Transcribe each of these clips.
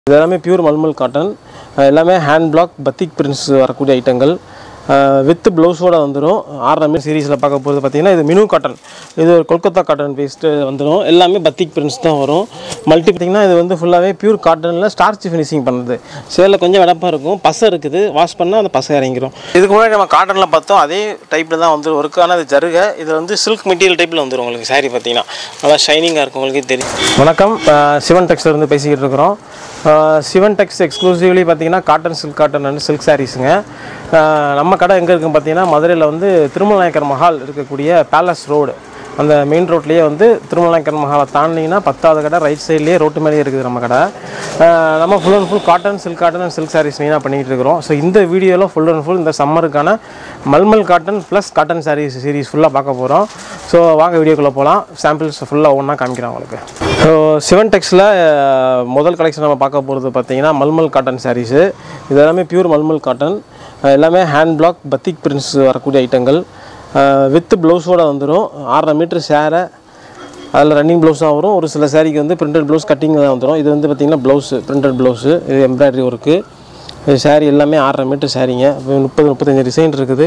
இது எல்லாமே pure mulmul cotton எல்லாமே ஹேண்ட் பிளாக் பத்திக் பிரிண்ட்ஸ் வரக்கூடிய ஐட்டங்கள் வித் ப்ளவுஸோட வந்துடும் ஆர்எம்ஏ சீரீஸில் பார்க்க போகிறது பார்த்தீங்கன்னா இது மினு காட்டன் இது ஒரு கொல்கத்தா காட்டன் பேஸ்ட்டு வந்துடும் எல்லாமே பத்திக் பிரிண்ட்ஸ் தான் வரும் மல்டி பார்த்திங்கன்னா இது வந்து ஃபுல்லாகவே பியூர் காட்டனில் ஸ்டார்ச் ஃபினிஷிங் பண்ணுறது சேலில் கொஞ்சம் வெடப்பாக இருக்கும் பசை இருக்குது வாஷ் பண்ணால் அந்த பசை இறங்கிரும் இதுக்கு முன்னாடி நம்ம காட்டனில் பார்த்தோம் அதே டைப்பில் தான் வந்து ஒர்க் ஆனால் அது ஜருகை இது வந்து சில்க் மெட்டீரியல் டைப்பில் வந்துடும் உங்களுக்கு saree பார்த்தீங்கன்னா நல்லா ஷைனிங்காக இருக்கும் உங்களுக்கு தெரியும் வணக்கம் அஹ் சிவன் டெக்ஸ்ல இருந்து பேசிக்கிட்டு இருக்கிறோம் அஹ் சிவன் டெக்ஸ் எக்ஸ்க்ளூசிவ்லி பார்த்தீங்கன்னா cotton silk cotton and silk சாரீஸுங்க நம்ம கடை எங்கே இருக்குன்னு பார்த்தீங்கன்னா மதுரையில் வந்து திருமலநாயக்கர் மஹால் இருக்கக்கூடிய பேலஸ் ரோடு அந்த மெயின் ரோட்லேயே வந்து திருமலநாயக்கர் மஹாலை தாண்டிங்கன்னா பத்தாவது கடை ரைட் சைட்லேயே ரோட்டு மேலேயே இருக்குது நம்ம கடை அஹ் நம்ம full and full cotton silk cotton and silk sarees மெயினாக பண்ணிகிட்டு இருக்கிறோம் ஸோ இந்த வீடியோவில் ஃபுல் அண்ட் ஃபுல் இந்த சம்மருக்கான mulmul cotton plus cotton sarees series ஃபுல்லாக பார்க்க போகிறோம் ஸோ வாங்க வீடியோக்குள்ளே போகலாம் சாம்பிள்ஸ் ஃபுல்லாக ஒவ்வொன்றா காமிக்கிறேன் உங்களுக்கு ஸோ சிவன் டெக்ஸில் முதல் கலெக்ஷன் நம்ம பார்க்க போகிறது பார்த்தீங்கன்னா மல்மல் காட்டன் சாரீஸு இது எல்லாமே பியூர் மல்மல் காட்டன் எல்லாமே ஹேண்ட் பிளாக் பத்திக் பிரிண்ட்ஸ் வரக்கூடிய ஐட்டங்கள் வித் ப்ளவுஸோடு வந்துடும் ஆறரை மீட்டர் சேரை அதில் ரன்னிங் ப்ளவுஸாக வரும் ஒரு சில சாரீக்கு வந்து பிரிண்டட் ப்ளவுஸ் கட்டிங் தான் வந்துடும் இது வந்து பார்த்திங்கன்னா ப்ளவுஸு பிரிண்டட் ப்ளவுஸு இது எம்ப்ராய்டரி ஒர்க்கு இது சாரீ எல்லாமே ஆறரை மீட்டர் சாரீங்க இப்போ முப்பது முப்பத்தஞ்சு டிசைன் இருக்குது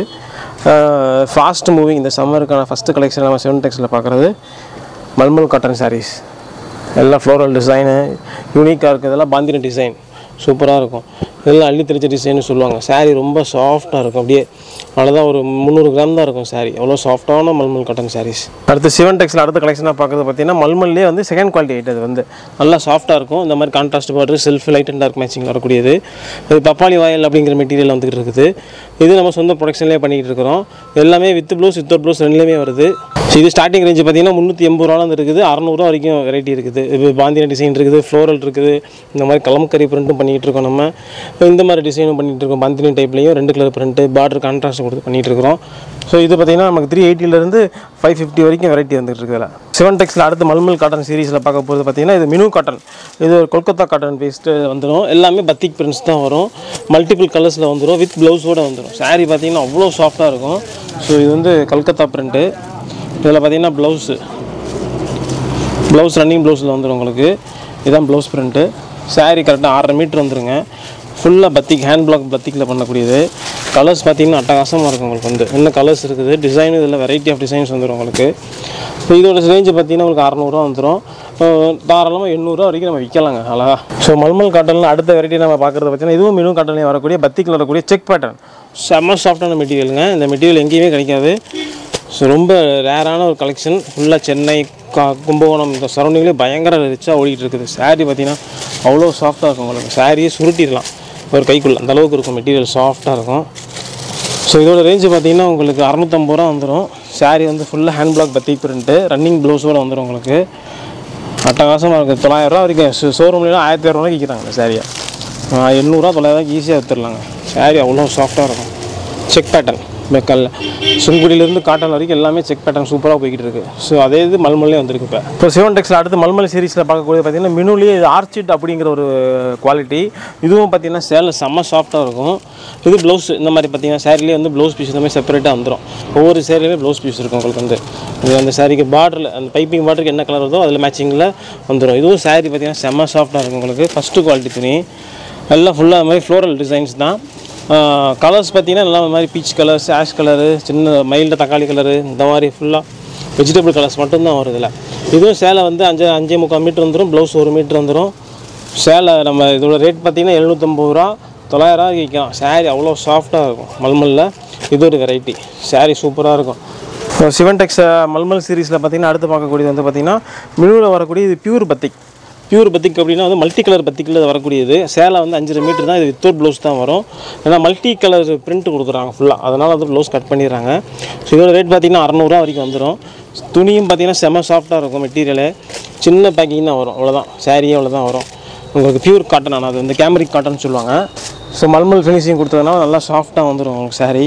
ஃபாஸ்ட் மூவிங் இந்த சம்மருக்கான ஃபஸ்ட்டு கலெக்ஷன் நம்ம செவன் டெக்ஸில் பார்க்குறது மல்மல் காட்டன் சாரீஸ் எல்லாம் ஃப்ளோரல் டிசைனு யூனிக்காக இருக்குது இதெல்லாம் பாந்தின டிசைன் சூப்பராக இருக்கும் இதெல்லாம் அள்ளி தெரிச்ச டிசைன்னு சொல்லுவாங்க saree ரொம்ப சாஃப்டாக இருக்கும் அப்படியே அவ்வளோதான் ஒரு முந்நூறு கிராம் தான் இருக்கும் saree அவ்வளோ சாஃப்டான மல்மல் காட்டன் sarees அடுத்து சிவன் டெக்ஸில் அடுத்த கலெக்ஷனாக பார்க்குறது பார்த்தீங்கன்னா மல்மல்லே வந்து செகண்ட் குவாலிட்டி ஐட்டம் அது வந்து நல்லா சாஃப்டாக இருக்கும் இந்த மாதிரி contrast border self light and dark matching வரக்கூடியது இது பப்பாளி வாயில் அப்படிங்கிற மெட்டீரியல் வந்துகிட்டு இருக்குது இது நம்ம சொந்த ப்ரொடக்ஷன்லேயே பண்ணிக்கிட்டு இருக்கிறோம் எல்லாமே வித் ப்ளவுஸ் வித்தவுட் ப்ளவுஸ் ரெண்டுலேயுமே வருது So இது ஸ்டார்டிங் ரேஞ்ச் பார்த்தீங்கன்னா முந்நூற்றி எண்பது ரூபாலேருந்து இருக்குது அறநூறுவா வரைக்கும் வெரைட்டி இருக்குது இது பாந்தின டிசைன் இருக்குது ஃப்ளோரல் இருக்குது இந்த மாதிரி கலம்கரி பிரிண்ட்டும் பண்ணிகிட்டு இருக்கோம் நம்ம இந்த மாதிரி டிசைனும் பண்ணிகிட்டு இருக்கோம் பாந்தினி டைப்லையும் ரெண்டு கலர் பிரிண்ட்டு பார்டர் கான்ட்ராஸ்ட் கொடுத்து பண்ணிகிட்டு இருக்கிறோம் ஸோ இது பார்த்தீங்கன்னா நமக்கு த்ரீ எயிட்டிலேருந்து ஃபைவ் ஃபிஃப்டி வரைக்கும் வெரைட்டி வந்துட்டு இருக்குதுல சிவன் டெக்ஸில் அடுத்து மல்மல் காட்டன் சீரீஸில் பார்க்க போகிறது பார்த்தீங்கன்னா இது மினு காட்டன் இது ஒரு கொல்கத்தா காட்டன் பேஸ்ட்டு வந்துடும் எல்லாமே பத்திக் பிரிண்ட்ஸ் தான் வரும் மல்டிபிள் கலர்ஸில் வந்துடும் வித் ப்ளவுஸோடு வந்துடும் saree பார்த்தீங்கன்னா அவ்வளோ சாஃப்டாக இருக்கும் ஸோ இது வந்து கல்கத்தா பிரிண்ட்டு இதில் பார்த்தீங்கன்னா ப்ளவுஸு ப்ளவுஸ் ரன்னிங் ப்ளவுஸில் வந்துடும் உங்களுக்கு இதுதான் ப்ளவுஸ் பிரிண்ட்டு saree கரெக்டாக ஆறரை மீட்ரு வந்துருங்க ஃபுல்லாக பத்திக் ஹேண்ட் பிளாக் பத்திக்கில் பண்ணக்கூடியது கலர்ஸ் பார்த்தீங்கன்னா அட்டகாசமாக இருக்கும் உங்களுக்கு வந்து இன்னும் கலர்ஸ் இருக்குது டிசைன் இதில் வெரைட்டி ஆஃப் டிசைன்ஸ் வந்துடும் உங்களுக்கு இப்போ இதோட ரேஞ்சு பார்த்தீங்கன்னா உங்களுக்கு அறநூறுவா வந்துடும் தாராளமாக எண்ணூறுரூவா வரைக்கும் நம்ம விற்கலாங்க அழகா ஸோ மல்மல் காட்டனில் அடுத்த வெரைட்டி நம்ம பார்க்குறது பார்த்தீங்கன்னா இதுவும் மினு காட்டன்லேயே வரக்கூடிய பத்திக்கில் வரக்கூடிய செக் பேட்டர்ன் செம்ம சாஃப்டான மெட்டீரியலுங்க இந்த மெட்டீரியல் எங்கேயுமே கிடைக்காது ஸோ ரொம்ப ரேரான ஒரு கலெக்ஷன் ஃபுல்லாக சென்னை கா கும்பகோணம் இந்த சரௌண்டிங்லேயே பயங்கர ரிச்சாக ஓடிட்டு இருக்குது saree பார்த்தீங்கன்னா அவ்வளோ சாஃப்டாக இருக்கும் உங்களுக்கு சாரியே சுருட்டிடலாம் ஒரு கைக்குள்ள அந்த அளவுக்கு இருக்கும் மெட்டீரியல் சாஃப்டாக இருக்கும் ஸோ இதோட ரேஞ்சு பார்த்தீங்கன்னா உங்களுக்கு அறநூற்றம்பது ரூபா வந்துடும் saree வந்து ஃபுல்லாக ஹேண்ட் பிளாக் பத்தி பிரிண்ட்டு ரன்னிங் ப்ளவுஸோடு வந்துடும் உங்களுக்கு அட்டகாசமாக இருக்குது தொள்ளாயிரரூவா வரைக்கும் ஷோ ஷோரூம்லாம் ஆயிரத்தி இரநூறுவாய்க்கு விற்கிறாங்க இந்த சாரியை எண்ணூறுரூவா தொள்ளாயிரரூவாய்க்கு ஈஸியாக விற்றுடலாங்க saree அவ்வளோ சாஃப்டாக இருக்கும் செக் பேட்டர்ன் மெக்கல் சுங்குடியிலேருந்து காட்டன் வரைக்கும் எல்லாமே செக் பேட்டர்ன் சூப்பராக போய்கிட்டு இருக்கு ஸோ அதே இது மல்மல்லே வந்திருக்கு இப்போ இப்போ சிவன் டெக்ஸில் அடுத்து மல்மல் சீரிஸில் பார்க்கக்கூடிய பார்த்தீங்கன்னா மினுலேயே இது ஆர்ச்சிட் அப்படிங்கிற ஒரு குவாலிட்டி இதுவும் பார்த்தீங்கன்னா சேலை செம்ம சாஃப்டாக இருக்கும் இது ப்ளவுஸ் இந்த மாதிரி பார்த்தீங்கன்னா சேரீலேயே வந்து ப்ளவுஸ் பீஸ் இந்த மாதிரி செப்பரேட்டாக வந்துடும் ஒவ்வொரு சேரீலையுமே ப்ளவுஸ் பீஸ் இருக்கும் உங்களுக்கு வந்து இது அந்த சாரிக்கு பார்டரில் அந்த பைப்பிங் பார்டருக்கு என்ன கலர் வருதோ அதில் மேட்சிங்கில் வந்துடும் இதுவும் saree பார்த்தீங்கன்னா செம்ம சாஃப்டாக இருக்கும் உங்களுக்கு ஃபஸ்ட்டு குவாலிட்டி துணி எல்லாம் ஃபுல்லாக அது மாதிரி ஃப்ளோரல் டிசைன்ஸ் தான் கலர்ஸ் பார்த்தீங்கன்னா எல்லாம் இந்த மாதிரி பீச் கலர்ஸ் ஆஷ் கலரு சின்ன மைல்டு தக்காளி கலரு இந்த மாதிரி ஃபுல்லாக வெஜிடபிள் கலர்ஸ் மட்டும்தான் வரும் இதில் இதுவும் சேலை வந்து அஞ்சு அஞ்சே முக்கால் மீட்டர் வந்துடும் ப்ளவுஸ் ஒரு மீட்டர் வந்துடும் சேலை நம்ம இதோட ரேட் பார்த்தீங்கன்னா எழுநூற்றம்பது ரூபா தொள்ளாயிரரூவா விற்கலாம் saree அவ்வளோ சாஃப்டாக இருக்கும் மல்மலில் இது ஒரு வெரைட்டி saree சூப்பராக இருக்கும் இப்போ சிவன் டெக்ஸ் மல்மல் சீரீஸில் பார்த்தீங்கன்னா அடுத்து பார்க்கக்கூடியது வந்து பார்த்தீங்கன்னா மினுவில் வரக்கூடிய இது பியூர் பத்திக் பியூர் பத்திக் அப்படின்னா வந்து மல்டி கலர் பத்திக்கில் வரக்கூடியது சேலை வந்து அஞ்சரை மீட்டர் தான் இது வித்தவுட் ப்ளவுஸ் தான் வரும் ஏன்னா மல்டி கலர் பிரிண்ட் கொடுக்குறாங்க ஃபுல்லாக அதனால் வந்து ப்ளவுஸ் கட் பண்ணிடுறாங்க ஸோ இதோட ரேட் பார்த்தீங்கன்னா அறநூறுவா வரைக்கும் வந்துடும் துணியும் பார்த்தீங்கன்னா செம சாஃப்டாக இருக்கும் மெட்டீரியலு சின்ன பேக்கிங் தான் வரும் அவ்வளோதான் சாரியே அவ்வளோதான் வரும் உங்களுக்கு பியூர் காட்டன் ஆனால் அது வந்து கேமரிக் காட்டன் சொல்லுவாங்க ஸோ மல்மல் ஃபினிஷிங் கொடுத்ததுனால நல்லா சாஃப்டாக வந்துடும் உங்களுக்கு saree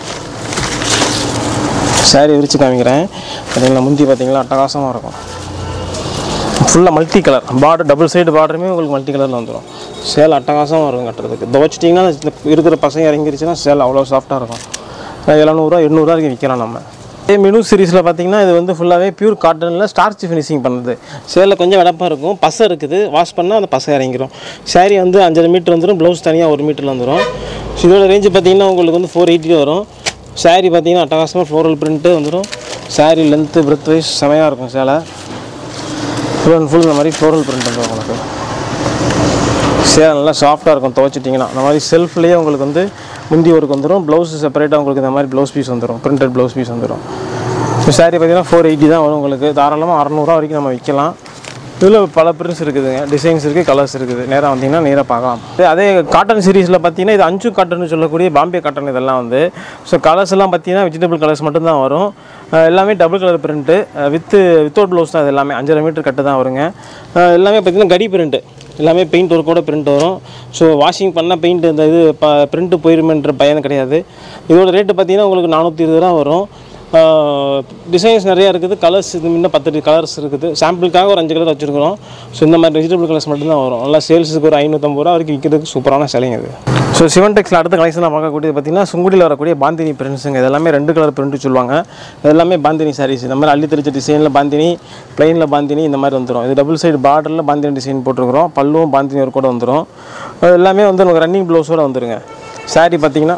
saree விரித்து காமிக்கிறேன் பார்த்தீங்களா முந்தி பார்த்தீங்களா அட்டகாசமாக இருக்கும் ஃபுல்லாக multi colour border double side பார்டருமே உங்களுக்கு மல்டி கலரில் வந்துடும் சேலை அட்டகாசமாக இருக்கும் கட்டுறதுக்கு துவச்சிட்டிங்கன்னா இந்த இருக்கிற பசங்க இறங்கிருச்சுன்னா சேலை அவ்வளோ சாஃப்டாக இருக்கும் எழுநூறுவா எண்ணூறுவா வரைக்கும் விற்கலாம் நம்ம இதே மெனு சீரிஸில் பார்த்தீங்கன்னா இது வந்து ஃபுல்லாகவே பியூர் காட்டனில் ஸ்டார்ச் ஃபினிஷிங் பண்ணுறது சேலில் கொஞ்சம் வெடப்பாக இருக்கும் பசை இருக்குது வாஷ் பண்ணால் அந்த பசை இறங்கிரும் saree வந்து அஞ்சரை மீட்டர் வந்துடும் ப்ளவுஸ் தனியாக ஒரு மீட்டரில் வந்துடும் இதோட ரேஞ்சு பார்த்தீங்கன்னா உங்களுக்கு வந்து ஃபோர் எயிட்டி வரும் saree பார்த்தீங்கன்னா அட்டகாசமாக ஃப்ளோரல் பிரிண்ட்டு வந்துடும் saree லென்த்து பிரெத் வைஸ் செமையாக இருக்கும் சேலை ஃபுல் அண்ட் ஃபுல் இந்த மாதிரி ஃப்ளோரல் பிரிண்ட் வந்துடும் உங்களுக்கு சேலை நல்லா சாஃப்டாக இருக்கும் துவைச்சிட்டிங்கன்னா அந்த மாதிரி செல்ஃப்லேயே உங்களுக்கு வந்து முந்தி ஒர்க் வந்துடும் ப்ளவுஸ் செப்பரேட்டாக உங்களுக்கு இந்த மாதிரி ப்ளவுஸ் பீஸ் வந்துடும் பிரிண்டட் ப்ளவுஸ் பீஸ் வந்துடும் ஸோ saree பார்த்தீங்கன்னா ஃபோர் எயிட்டி தான் வரும் உங்களுக்கு தாராளமாக அறநூறுவா வரைக்கும் நம்ம விற்கலாம் இதில் பல பிரிண்ட்ஸ் இருக்குதுங்க டிசைன்ஸ் இருக்குது கலர்ஸ் இருக்குது நேராக வந்தீங்கன்னா நேராக பார்க்கலாம் இது அதே காட்டன் சீரீஸில் பார்த்தீங்கன்னா இது அஞ்சு காட்டன் சொல்லக்கூடிய பாம்பே காட்டன் இதெல்லாம் வந்து ஸோ கலர்ஸ் எல்லாம் பார்த்தீங்கன்னா வெஜிடபிள் கலர்ஸ் மட்டும்தான் வரும் அஹ் எல்லாமே double colour print with without blouse தான் இது எல்லாமே அஞ்சரை மீட்டர் கட்டு தான் வருங்க அஹ் எல்லாமே பார்த்தீங்கன்னா கடி பிரிண்ட்டு எல்லாமே பெயிண்ட் ஒர்க்கோட பிரிண்ட் வரும் ஸோ வாஷிங் பண்ணால் பெயிண்ட் இந்த இது ப பிரிண்ட்டு போயிருமென்ற பயன் கிடையாது இதோட ரேட்டு பார்த்தீங்கன்னா உங்களுக்கு நானூற்றி இருபது ரூபா வரும் டிசைன்ஸ் நிறையா இருக்குது கலர்ஸ் இது முன்ன பத்து கலர்ஸ் இருக்குது சாம்பிளுக்காக ஒரு அஞ்சு கலர் வச்சுருக்கிறோம் ஸோ இந்த மாதிரி வெஜிடபிள் கலர்ஸ் மட்டும்தான் வரும் நல்லா சேல்ஸுக்கு ஒரு ஐநூற்றம்பது ரூபா வரைக்கும் விற்கிறதுக்கு சூப்பரான சிலைங்க இது ஸோ சிவன் டெக்ஸில் அடுத்த கலெக்ஷன் பார்க்கக்கூடியது பார்த்தீங்கன்னா சுங்குடியில் வரக்கூடிய பாந்தினி பிரிண்ட்ஸுங்க இதெல்லாமே ரெண்டு கலர் பிரிண்ட் சொல்லுவாங்க இதெல்லாமே பாந்தினி சாரீஸ் இந்த மாதிரி அள்ளி தெரிச்ச டிசைனில் பாந்தினி பிளைனில் பாந்தினி இந்த மாதிரி வந்துடும் இது டபுள் சைடு பார்டரில் பாந்தினி டிசைன் போட்டிருக்கிறோம் பல்லுவும் பாந்தினி ஒரு கூட வந்துடும் அது எல்லாமே வந்து உங்களுக்கு ரன்னிங் ப்ளவுஸோட வந்துருங்க saree பார்த்தீங்கன்னா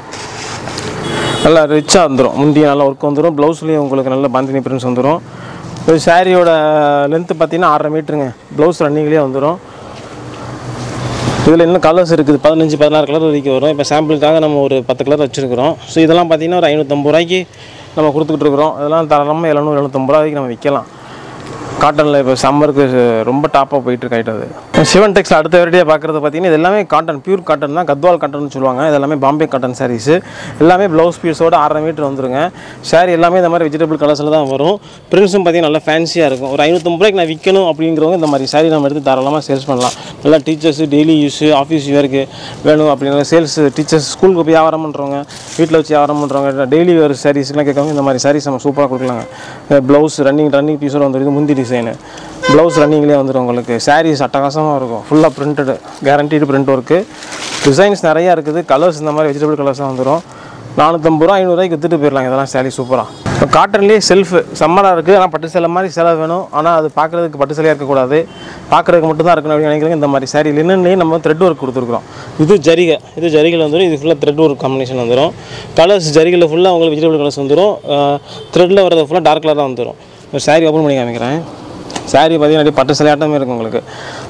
நல்லா ரிச்சாக வந்துடும் முந்தி நல்லா ஒர்க் வந்துடும் ப்ளவுஸ்லேயும் உங்களுக்கு நல்ல பாந்தினி பிரிண்ட்ஸ் வந்துடும் இது சாரியோட லென்த்து பார்த்தீங்கன்னா ஆறரை மீட்டருங்க ப்ளவுஸ் ரன்னிங்லேயே வந்துடும் இதில் இன்னும் கலர்ஸ் இருக்குது பதினஞ்சு பதினாறு கலர் வரைக்கும் வரும் இப்போ சாம்பிளுக்காக நம்ம ஒரு பத்து கலர் வச்சுருக்கிறோம் ஸோ இதெல்லாம் பார்த்தீங்கன்னா ஒரு ஐநூற்றம்பது ரூபாய்க்கு நம்ம கொடுத்துக்கிட்டு இருக்கிறோம் இதெல்லாம் தாராளமாக எழுநூறு எழுநூற்றம்பது ரூபா வரைக்கும் நம்ம விற்கலாம் காட்டனில் இப்போ சம்மருக்கு ரொம்ப டாப்பாக போயிட்டு இருக்கு ஐட்டம் அது சிவன் டெக்ஸில் அடுத்த வெரைட்டியாக பார்க்குறது பார்த்தீங்கன்னா இது எல்லாமே காட்டன் பியூர் காட்டன் தான் கத்வால் காட்டன் சொல்லுவாங்க இது எல்லாமே பாம்பே காட்டன் சாரீஸு எல்லாமே ப்ளவுஸ் பீஸோட ஆறரை மீட்டர் வந்துருங்க saree எல்லாமே இந்த மாதிரி வெஜிடபிள் கலர்ஸில் தான் வரும் பிரிண்ட்ஸும் பார்த்தீங்கன்னா நல்லா ஃபேன்சியாக இருக்கும் ஒரு ஐநூற்றம்பது ரூபாய்க்கு நான் விற்கணும் அப்படிங்கிறவங்க இந்த மாதிரி saree நம்ம எடுத்து தாராளமாக சேல்ஸ் பண்ணலாம் நல்லா டீச்சர்ஸ் டெய்லி யூஸ் ஆஃபீஸ் வேருக்கு வேணும் அப்படிங்கிற சேல்ஸ் டீச்சர்ஸ் ஸ்கூலுக்கு போய் வியாபாரம் பண்ணுறவங்க வீட்டில் வச்சு வியாபாரம் பண்ணுறவங்க டெய்லி வேறு சாரீஸ்லாம் கேட்கறவங்க இந்த மாதிரி சாரீஸ் நம்ம சூப்பராக கொடுக்கலாங்க ப்ளவுஸ் ரன்னிங் ரன்னிங் பீஸோட வந்துருக்கு முந்தி டிசைனு ப்ளவுஸ் ரன்னிங்லேயே வந்துடும் உங்களுக்கு சாரீஸ் அட்டகாசமாக இருக்கும் ஃபுல்லாக printed guaranteed print work designs நிறையா இருக்குது கலர்ஸ் இந்த மாதிரி வெஜிடபிள் கலர்ஸ் தான் வந்துடும் நானூற்றம்பது ரூபா ஐநூறுரூவாய்க்கு வித்துட்டு போயிடலாம் இதெல்லாம் சாரீ சூப்பராக இப்போ காட்டன்லேயே செல்ஃபு செம்மராக இருக்குது ஆனால் பட்டு சேலை மாதிரி சேலை வேணும் ஆனால் அது பார்க்குறதுக்கு பட்டு சேலையாக இருக்கக்கூடாது பார்க்குறதுக்கு மட்டும் தான் இருக்கணும் அப்படின்னு நினைக்கிறேன் இந்த மாதிரி சாரீ லினன்லேயே நம்ம த்ரெட் ஒர்க் கொடுத்துருக்குறோம் இது ஜரிகை இது ஜரிகையில் வந்துடும் இது ஃபுல்லாக த்ரெட் ஒர்க் காம்பினேஷன் வந்துடும் கலர்ஸ் ஜரிகையில் ஃபுல்லாக உங்களுக்கு வெஜிடபிள் கலர்ஸ் வந்துடும் த்ரெட்டில் வரது ஃபுல்லாக டார்க் கலர் தான் வந்துடும் ஒரு சாரீ ஓப்பன் பண்ணி காமிக்கிறேன் சாரீ பார்த்தீங்கன்னா அப்படியே பட்டு சேலையாட்டமே இருக்கும் உங்களுக்கு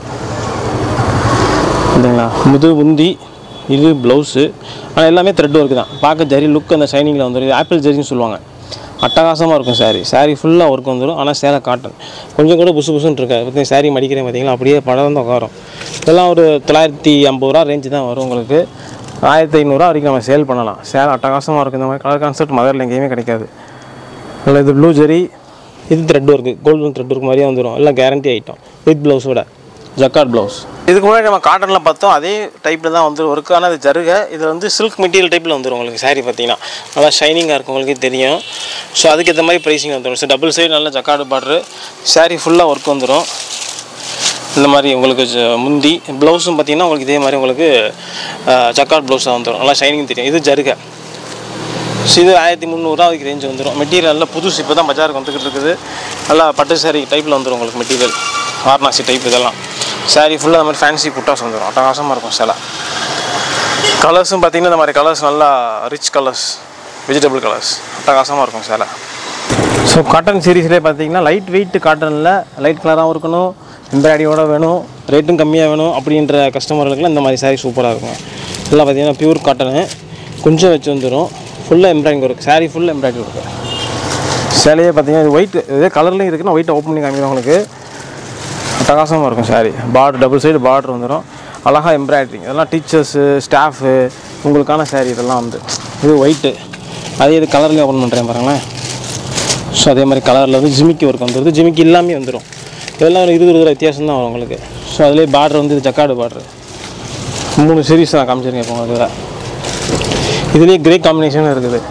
இல்லைங்களா முது முந்தி இது ப்ளவுஸு ஆனால் எல்லாமே த்ரெட் ஒர்க்கு தான் பார்க்க ஜரி லுக் அந்த ஷைனிங்கில் வந்துடும் இது ஆப்பிள் ஜரின்னு சொல்லுவாங்க அட்டகாசமாக இருக்கும் saree saree ஃபுல்லாக ஒர்க் வந்துடும் ஆனால் சேலை காட்டன் கொஞ்சம் கூட புசு புசுன்னு இருக்காது பற்றி saree மடிக்கிறேன் பார்த்தீங்களா அப்படியே படம் வந்து உட்காரும் இதெல்லாம் ஒரு தொள்ளாயிரத்தி ஐம்பது ரூபா ரேஞ்சு தான் வரும் உங்களுக்கு ஆயிரத்தி ஐநூறுரூவா வரைக்கும் நம்ம சேல் பண்ணலாம் சேலை அட்டகாசமாக இருக்கும் இந்த மாதிரி கலர் கான்செப்ட் மதரில் எங்கேயுமே கிடைக்காது அதில் இது ப்ளூ ஜெரி இது thread work golden thread work மாதிரியே வந்துடும் எல்லாம் கேரண்டி ஐட்டம் வித் ப்ளவுஸோட ஜக்கார்ட் ப்ளவுஸ் இதுக்கு முன்னாடி நம்ம காட்டனில் பார்த்தோம் அதே டைப்பில் தான் வந்து ஒர்க் ஆனால் அது ஜருகை இது வந்து சில்க் மெட்டீரியல் டைப்பில் வந்துடும் உங்களுக்கு saree பார்த்தீங்கன்னா நல்லா ஷைனிங்காக இருக்கும் உங்களுக்கு தெரியும் ஸோ அதுக்கு ஏற்ற மாதிரி ப்ரைஸிங் வந்துடும் ஸோ டபுள் சைடு நல்ல ஜக்கார்டு பார்டரு saree ஃபுல்லாக ஒர்க் வந்துடும் இந்த மாதிரி உங்களுக்கு ஜ- முந்தி ப்ளவுஸும் பார்த்தீங்கன்னா உங்களுக்கு இதே மாதிரி உங்களுக்கு ஜக்கார்ட் ப்ளவுஸாக வந்துடும் நல்லா ஷைனிங் தெரியும் இது ஜருகை ஸோ இது ஆயிரத்தி முந்நூறுரூவா அதுக்கு ரேஞ்ச் வந்துடும் மெட்டீரியல் நல்லா புதுசு இப்போ தான் பஜாருக்கு வந்துக்கிட்டு இருக்குது நல்லா பட்டு saree டைப்பில் வந்துடும் உங்களுக்கு மெட்டீரியல் வாரணாசி டைப் இதெல்லாம் saree ஃபுல்லாக அந்த மாதிரி ஃபேன்சி புட்டாஸ் வந்துடும் அட்டகாசமாக இருக்கும் சில கலர்ஸும் பார்த்தீங்கன்னா இந்த மாதிரி கலர்ஸ் நல்லா ரிச் கலர்ஸ் வெஜிடபிள் கலர்ஸ் அட்டகாசமாக இருக்கும் சேலை ஸோ காட்டன் சீரீஸ்லேயே பார்த்தீங்கன்னா லைட் வெயிட் காட்டனில் லைட் கலராகவும் இருக்கணும் எம்ப்ராய்டியோட வேணும் ரேட்டும் கம்மியாக வேணும் அப்படின்ற கஸ்டமர்களுக்குலாம் இந்த மாதிரி saree சூப்பராக இருக்கும் எல்லாம் பார்த்தீங்கன்னா பியூர் காட்டனு கொஞ்சம் வச்சு வந்துடும் ஃபுல்லாக எம்ப்ராய்டிங் ஒர்க் saree ஃபுல்லாக எம்ப்ராய்டிங் ஒர்க்கு சேலையே பார்த்தீங்கன்னா இது ஒயிட் இதே கலர்லையும் இருக்குன்னா ஒயிட்டை ஓப்பன் பண்ணி காமிக்கிறேன் உங்களுக்கு அட்டகாசமாக இருக்கும் saree border double side border வந்துடும் அழகாக எம்ப்ராய்டரிங் இதெல்லாம் டீச்சர்ஸு ஸ்டாஃபு உங்களுக்கான saree இதெல்லாம் வந்து இது ஒயிட்டு அதே இது கலர்லேயே ஓப்பன் பண்ணுறேன் பாருங்களேன் ஸோ அதே மாதிரி கலரில் வந்து ஜிமிக்கி ஒர்க் வந்துடுது ஜிமிக்கி எல்லாமே வந்துடும் இதெல்லாம் ஒரு இருபது இருபது வித்தியாசம் தான் வரும் உங்களுக்கு ஸோ அதுலேயே பார்டர் வந்து இது ஜக்காடு பார்டர் மூணு சீரீஸ் நான் காமிச்சிருக்கேன் இப்போ உங்களுக்கு இதில் இதுலேயே கிரே காம்பினேஷன் இருக்குது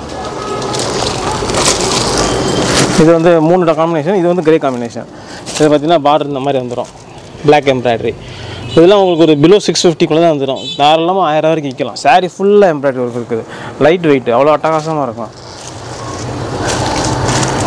இது வந்து மூணு காம்பினேஷன் இது வந்து கிரே காம்பினேஷன் இது பார்த்தீங்கன்னா பார்டர் இந்த மாதிரி வந்துடும் பிளாக் எம்ப்ராய்டரி இதெல்லாம் உங்களுக்கு ஒரு பிலோ சிக்ஸ் ஃபிஃப்டிக்குள்ளே தான் வந்துடும் தாராளமாக ஆயிரம் வரைக்கும் விற்கலாம் saree ஃபுல்லாக எம்ப்ராய்டரி ஒர்க் இருக்குது லைட் வெயிட் அவ்வளோ அட்டகாசமாக இருக்கும்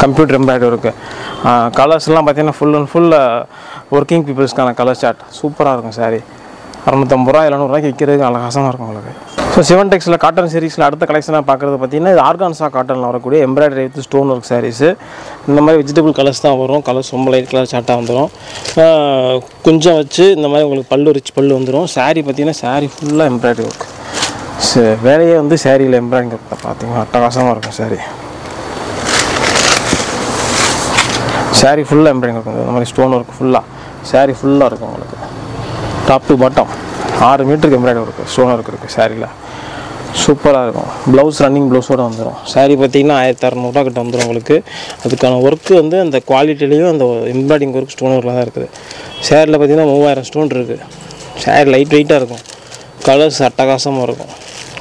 கம்ப்யூட்டர் எம்ப்ராய்டரி இருக்குது கலர்ஸ்லாம் பார்த்தீங்கன்னா ஃபுல் அண்ட் ஃபுல் ஒர்க்கிங் பீப்புள்ஸ்க்கான கலர் சார்ட் சூப்பராக இருக்கும் saree அறநூற்றம்பது ரூபா எழுநூறுவாய்க்கு விற்கிறதுக்கு அழகாசமாக இருக்கும் உங்களுக்கு ஸோ சிவன் டெக்ஸில் காட்டன் சீரிஸில் அடுத்த கலெக்ஷனாக பார்க்குறது பார்த்தீங்கன்னா இது ஆர்கான்ஸா காட்டனில் வரக்கூடிய embroidery with stone work sarees இந்த மாதிரி வெஜிடபிள் கலர்ஸ் தான் வரும் கலர்ஸ் ரொம்ப லைட் கலர் சார்ட்டாக வந்துடும் ஆஹ் கொஞ்சம் வச்சு இந்த மாதிரி உங்களுக்கு பல்லு ரிச் பல்லு வந்துடும் saree பார்த்தீங்கன்னா saree ஃபுல்லாக எம்ப்ராய்டரி ஒர்க் வேலையே வந்து சேரீயில் எம்ப்ராய்டிங் ஒர்க் பார்த்தீங்கன்னா அட்டகாசமாக இருக்கும் saree saree ஃபுல்லாக எம்ப்ராய்டிங் இருக்கும் இந்த மாதிரி ஸ்டோன் ஒர்க் ஃபுல்லாக saree ஃபுல்லாக இருக்கும் உங்களுக்கு டாப் டு பாட்டம் ஆறு மீட்டருக்கு எம்ப்ராய்டரி இருக்குது ஸ்டோன் ஒர்க் இருக்குது சாரியில் சூப்பராக இருக்கும் ப்ளவுஸ் ரன்னிங் ப்ளவுஸோடு வந்துடும் saree பார்த்தீங்கன்னா ஆயிரத்தி அறநூறுவா கிட்ட வந்துடும் உங்களுக்கு அதுக்கான ஒர்க்கு வந்து அந்த குவாலிட்டிலையும் அந்த எம்ப்ராய்டிங் ஒர்க் ஸ்டோன் ஒர்க்கில் தான் இருக்குது சேரில் பார்த்தீங்கன்னா மூவாயிரம் ஸ்டோன் இருக்குது சேரீ லைட் வெயிட்டாக இருக்கும் கலர்ஸ் அட்டகாசமாக இருக்கும்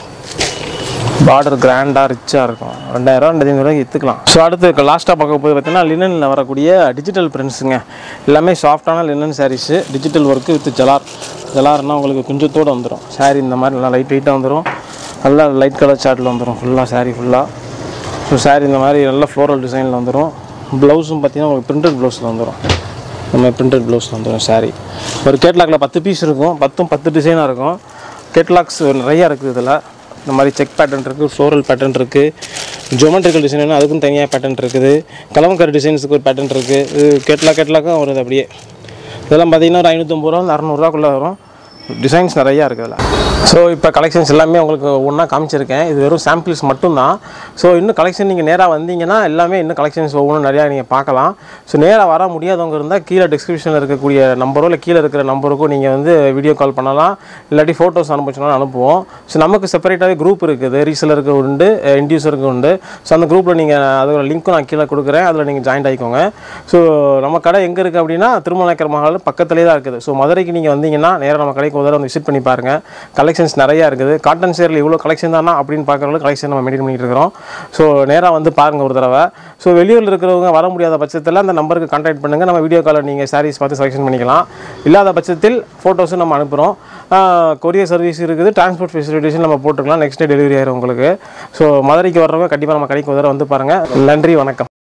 பார்டர் கிராண்டாக ரிச்சாக இருக்கும் ரெண்டாயிரம் ரெண்டாயிரத்தி ஐநூறுவாய்க்கு விற்றுக்கலாம் ஸோ அடுத்து லாஸ்ட்டாக பார்க்க போய் பார்த்தீங்கன்னா லினனில் வரக்கூடிய டிஜிட்டல் பிரிண்ட்ஸுங்க எல்லாமே சாஃப்டான linen sarees digital work with ஜலார் ஜலார்னா உங்களுக்கு குஞ்சத்தோடு வந்துடும் saree இந்த மாதிரி நல்லா லைட் வெயிட்டாக வந்துடும் நல்லா லைட் கலர் சார்ட்டில் வந்துடும் ஃபுல்லாக saree ஃபுல்லாக ஸோ saree இந்த மாதிரி நல்ல ஃப்ளோரல் டிசைனில் வந்துடும் ப்ளவுஸும் பார்த்தீங்கன்னா உங்களுக்கு பிரிண்டட் ப்ளவுஸில் வந்துடும் நம்ம பிரிண்டட் ப்ளவுஸ் வந்துடும் saree ஒரு கேட்லாகில் பத்து பீஸ் இருக்கும் பத்தும் பத்து டிசைனாக இருக்கும் கேட்லாக்ஸ் நிறையா இருக்குது இதில் இந்த மாதிரி செக் பேட்டர்ன் இருக்குது ஃப்ளோரல் பேட்டர்ன் இருக்குது ஜொமெட்ரிக்கல் டிசைன் வேணும் அதுக்கும் தனியாக பேட்டர்ன் இருக்குது கலவங்கர் டிசைன்ஸுக்கு ஒரு பேட்டர்ன் இருக்குது இது கேட்லாக் கேட்லாக்கும் வருது அப்படியே இதெல்லாம் பார்த்தீங்கன்னா ஒரு ஐநூற்றம்பது ரூபா அறநூறுவாக்குள்ளே வரும் டிசைன்ஸ் நிறையா இருக்குது அதில் ஸோ இப்போ கலெக்ஷன்ஸ் எல்லாமே உங்களுக்கு ஒன்றா காமிச்சிருக்கேன் இது வெறும் சாம்பிள்ஸ் மட்டும்தான் ஸோ இன்னும் கலெக்ஷன் நீங்கள் நேராக வந்தீங்கன்னா எல்லாமே இன்னும் கலெக்ஷன்ஸ் ஒவ்வொன்றும் நிறையா நீங்கள் பார்க்கலாம் ஸோ நேராக வர முடியாதவங்க இருந்தால் கீழே டிஸ்கிரிப்ஷனில் இருக்கக்கூடிய நம்பரோ இல்லை கீழே இருக்கிற நம்பருக்கோ நீங்கள் வந்து வீடியோ கால் பண்ணலாம் இல்லாட்டி ஃபோட்டோஸ் அனுப்பிச்சோன்னா அனுப்புவோம் ஸோ நமக்கு செப்பரேட்டாகவே குரூப் இருக்குது ரீசலருக்கு உண்டு இண்டியூசருக்கு உண்டு ஸோ அந்த குரூப்பில் நீங்கள் அதோட லிங்க்கும் நான் கீழே கொடுக்குறேன் அதில் நீங்கள் ஜாயின் ஆகிக்கோங்க ஸோ நம்ம கடை எங்கே இருக்குது அப்படின்னா திருமணக்கர் மஹால் பக்கத்துலேயே தான் இருக்குது ஸோ மதுரைக்கு நீங்கள் வந்தீங்கன்னா நேராக நம்ம கடைக்கு ஒரு தடவை வந்து விசிட் பண்ணி பாருங்கள் கலெக்ஷன்ஸ் நிறையா இருக்குது காட்டன் சேரில் இவ்வளோ கலெக்ஷன் தானா அப்படின்னு பார்க்குறவங்களுக்கு கலெக்ஷன் நம்ம மெயின்டைன் பண்ணிட்டு இருக்கிறோம் ஸோ நேராக வந்து பாருங்கள் ஒரு தடவை ஸோ வெளியூரில் இருக்கிறவங்க வர முடியாத பட்சத்தில் அந்த நம்பருக்கு கான்டாக்ட் பண்ணுங்கள் நம்ம வீடியோ காலில் நீங்கள் சாரீஸ் பார்த்து செலெக்ஷன் பண்ணிக்கலாம் இல்லாத பட்சத்தில் ஃபோட்டோஸும் நம்ம அனுப்புகிறோம் கொரியர் சர்வீஸ் இருக்குது டிரான்ஸ்போர்ட் ஃபெசிலிட்டிஸும் நம்ம போட்டுக்கலாம் நெக்ஸ்ட் டே டெலிவரி ஆயிரும் உங்களுக்கு ஸோ மதுரைக்கு வர்றவங்க கண்டிப்பாக நம்ம கடைக்கு ஒரு தடவை வந்து பாருங்கள் நன்றி வணக்கம்